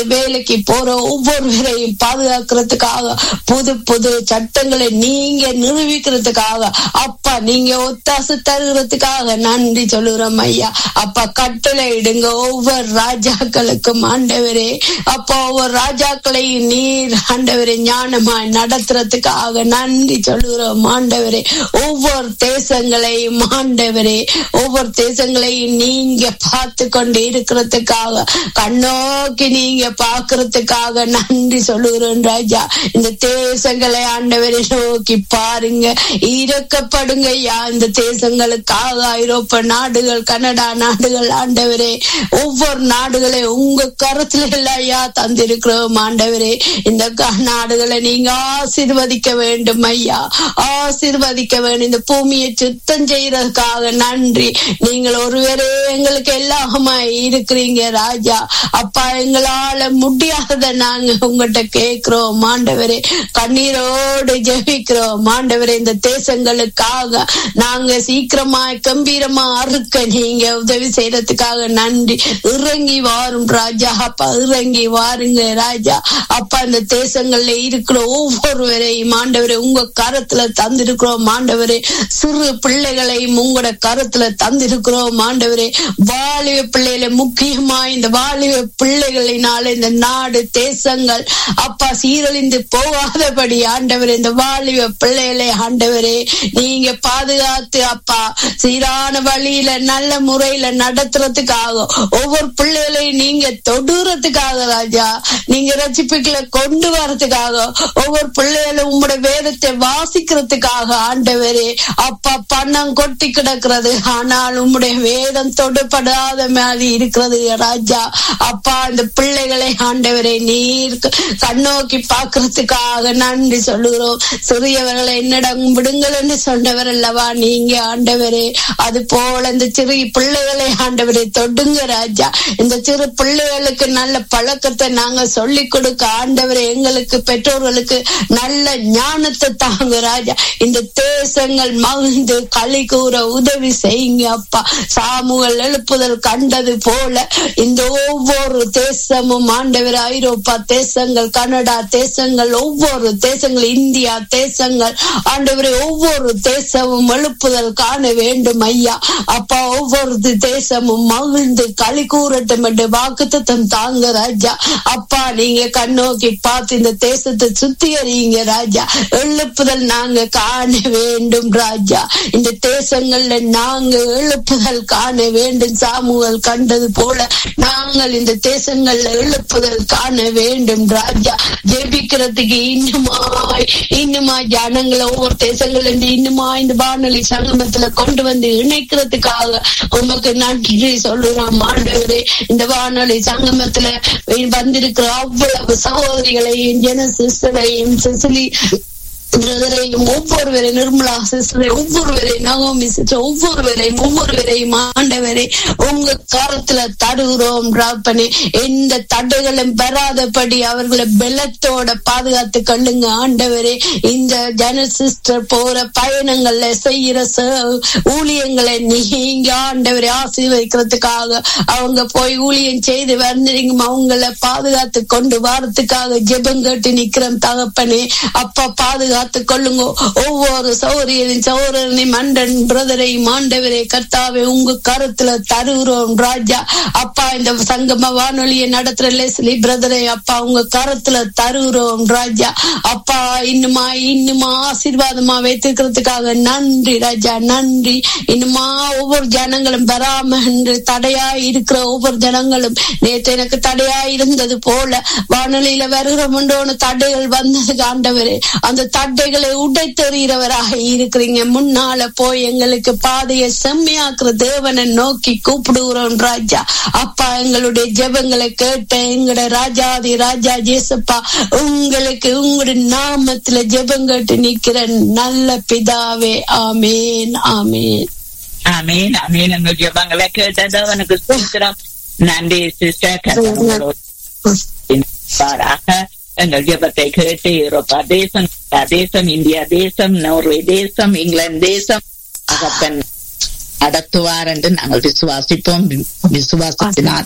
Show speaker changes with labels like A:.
A: வேலைக்கு போற ஒவ்வொருவரையும் பாதுகாக்கிறதுக்காக புது புது சட்டங்களை நீங்க நிரூபிக்கிறதுக்காக அப்பா நீங்க ஒத்தாசு தருகிறதுக்காக நன்றி சொல்லுறோம் ஐயா அப்பா கட்டளை இடுங்க ஒவ்வொரு ராஜாக்களுக்கும் ஆண்டவரே அப்பா ஒவ்வொரு ராஜாக்களையும் நீர் ஆண்டவரே ஞானமாய் நடத்துறதுக்காக நன்றி சொல்லுகிறோம் ஆண்டவரே ஒவ்வொரு தேசங்களையும் ஆண்டவரே ஒவ்வொரு தேசங்களையும் நீங்க பார்த்து கொண்டு இருக்கிறதுக்காக கண்ணோக்கி நீங்க பாக்குறதுக்காக நன்றி சொல்லுகிறோம் ராஜா இந்த தேசங்களை ஆண்டவரை நோக்கி பாருங்க இறக்கப்படுங்க ஐயா இந்த தேசங்களுக்காக ஐரோப்பா நாடுகள் கனடா நாடுகள் ஆண்டவரே ஒவ்வொரு நாடுகளை உங்க கருத்துல எல்லாம் ஐயா தந்திருக்கிறோம் ஆண்டவரே இந்த க- நாடுகளை நீங்க ஆசீர்வதிக்க வேண்டும் ஐயா ஆசீர்வதிக்க வேண்டும் இந்த பூமியை சுத்தம் செய்யறதுக்காக நன்றி நீங்கள் ஒருவரே எங்களுக்கு எல்லாமா இருக்கிறீங்க ராஜா அப்பா எங்களால முடியாத நாங்க உங்ககிட்ட கேக்குறோம் ஆண்டவரே கண்ணீரோடு ஜெபிக்கிறோம் ஆண்டவரே இந்த தேசங்களுக்காக நாங்க சீக்கிரமா கம்பீரமா அறுக்க நீங்க உதவி செய்யறதுக்காக நன்றி இறங்கி வாரும் ராஜா அப்பா இறங்கி வாருங்க ராஜா அப்பா இந்த தேசங்கள்ல இருக்கிற ஒவ்வொருவரையும் ஆண்டவரே உங்க கரத்துல தந்திருக்கிறோம் ஆண்டவரே சிறு பிள்ளைகளையும் உங்களோட கரத்துல தந்திருக்கிறோம் ஆண்டவரே வாலிப பிள்ளைகளை முக்கியமா இந்த வாலிப பிள்ளைகளினால இந்த நாடு தேசங்கள் அப்பா சீரழிந்து போகாதபடி ஆண்டவரே இந்த வாலிப பிள்ளைகளை ஆண்டவரே நீங்க பாதுகாத்து அப்பா சீரான வழியில நல்ல முறையில நடத்துறதுக்காக ஒவ்வொரு பிள்ளைகளையும் நீங்க தொடுறதுக்காக ராஜா நீங்க ரட்சிப்புகளை கொண்டு வரதுக்காக ஒவ்வொரு பிள்ளைகளும் உங்களோட வேதத்தை வாசிக்கிறதுக்காக ஆண்டவரே அப்பா பணம் கொட்டி கிடக்கிறது ஆனால் உம்முடைய வேதம் தொடுபடாத மாதிரி இருக்கிறது ராஜா அப்பா இந்த பிள்ளைகளை ஆண்டவரை நீர் கண்ணோக்கி பார்க்கறதுக்காக நன்றி சொல்லுகிறோம் சிறியவர்களை என்னிடம் விடுங்கள் என்று சொன்னவர் அல்லவா நீங்க ஆண்டவரே அது போல இந்த சிறு பிள்ளைகளை ஆண்டவரை தொடுங்க ராஜா இந்த சிறு பிள்ளைகளுக்கு நல்ல பழக்கத்தை நாங்க சொல்லி கொடுக்க ஆண்டவரை எங்களுக்கு பெற்றோர்களுக்கு நல்ல ஞானத்தை தாங்க ராஜா இந்த தேசங்கள் மகிழ்ந்து களி கூற உதவி செய்யுங்க அப்பா சாமுகள் எழுப்புதல் கண்டது போல இந்த ஒவ்வொரு தேசமும் ஆண்டவர் ஐரோப்பா தேசங்கள் கனடா தேசங்கள் ஒவ்வொரு தேசங்கள் இந்தியா தேசங்கள் ஆண்டவரை ஒவ்வொரு தேசமும் எழுப்புதல் காண வேண்டும் ஐயா அப்பா ஒவ்வொரு தேசமும் மகிழ்ந்து களி கூறட்டும் என்று வாக்குத்தத்தம் தாங்க ராஜா அப்பா நீங்க கண்ணோக்கி பார்த்து இந்த தேசத்தை சுத்திகரிங்க ராஜா எழுப்புதல் நாங்க காண வேண்டும் ராஜா இந்த தேசங்கள்ல நாங்க எழுப்புதல் காண வேண்டும் சாமுவல் கண்டது போல நாங்கள் இந்த தேசங்கள்ல எழுப்புதல் காண வேண்டும் ராஜா ஜெபிக்கிறதுக்கு இன்னுமாய் இன்னுமாய் ஜனங்களை ஒவ்வொரு தேசங்கள்ல இருந்து இன்னுமா இந்த வானொலி சங்கமத்துல கொண்டு வந்து இணைக்கிறதுக்காக உமக்கு நன்றி சொல்லுறோம் ஆண்டவரே இந்த வானொலி சங்கமத்துல வந்திருக்கிற அவ்வளவு சகோதரிகளையும் ஜன சிஸ்டரையும் சிசிலி பிரதரையும் ஒவ்வொருவரை நிர்மலா சிஸ்டரை ஒவ்வொருவரை நகோமி சிஸ்டர் ஒவ்வொருவரையும் ஒவ்வொருவரையும் ஆண்டவரை உங்க காலத்துல தடுகிறோம் ராப்பனே எந்த தடைகளும் பெறாதபடி அவர்களை பெலத்தோட பாதுகாத்து கொள்ளுங்க ஆண்டவரே இந்த ஜன சிஸ்டர் போற பயணங்கள்ல செய்யற ச- ஊழியங்களை நீங்க ஆண்டவரை ஆசீர்வதிக்கிறதுக்காக அவங்க போய் ஊழியம் செய்து வந்திருங்க அவங்கள பாதுகாத்து கொண்டு வாரத்துக்காக ஜெபம் கேட்டு நிக்கிறோம் தகப்பனே அப்பா பாதுகாத்து கொள்ளுங்க ஒவ்வொரு சௌரியரின் சௌரனை மண்டன் பிரதரையும் ஆண்டவரே கர்த்தாவே உங்க கருத்துல தருகிறோம் ராஜா அப்பா இந்த சங்கம வானொலியை நடத்துற லெஸ்லி பிரதரை அப்பா உங்க கருத்துல தருகிறோம் ராஜா அப்பா இன்னுமா இன்னுமா ஆசீர்வாதமா வைத்திருக்கிறதுக்காக நன்றி ராஜா நன்றி இன்னுமா ஒவ்வொரு ஜனங்களும் பெறாம என்று தடையா இருக்கிற ஒவ்வொரு ஜனங்களும் நேற்று எனக்கு தடையா இருந்தது போல வானொலியில வருகிறோம்ன்றோன்னு தடைகள் வந்ததுக்கு ஆண்டவரே அந்த தடைகளை உடைத்தெறிகிறவராக இருக்கிறீங்க முன்னால போய் எங்களுக்கு பாதையை செம்மையாக்குற தேவனை நோக்கி கூப்பிடுகிறோம் ராஜா அப்பா எங்களுடைய ஜெபங்களை கேட்ட எங்கட ராஜாதி ராஜா ஜேசப்பா உங்களுக்கு உங்களுடைய நாமத்துல ஜெபம் கேட்டு நிக்கிற நல்ல பிதாவே ஆமேன் ஆமேன்
B: அமீன் அமீன் எங்கள் ஜெபங்களை கேட்டது அவனுக்கு சூத்திரம் நன்றி சிஸ்டர் எங்கள் ஜெபத்தை கேட்டு யூரோப்பா தேசம் கனடா தேசம் இந்தியா தேசம் நோர்வே தேசம் இங்கிலாந்து தேசம் தகப்பன் நடத்துவார் என்று நாங்கள் விசுவாசிப்போம் விசுவாசத்தினால்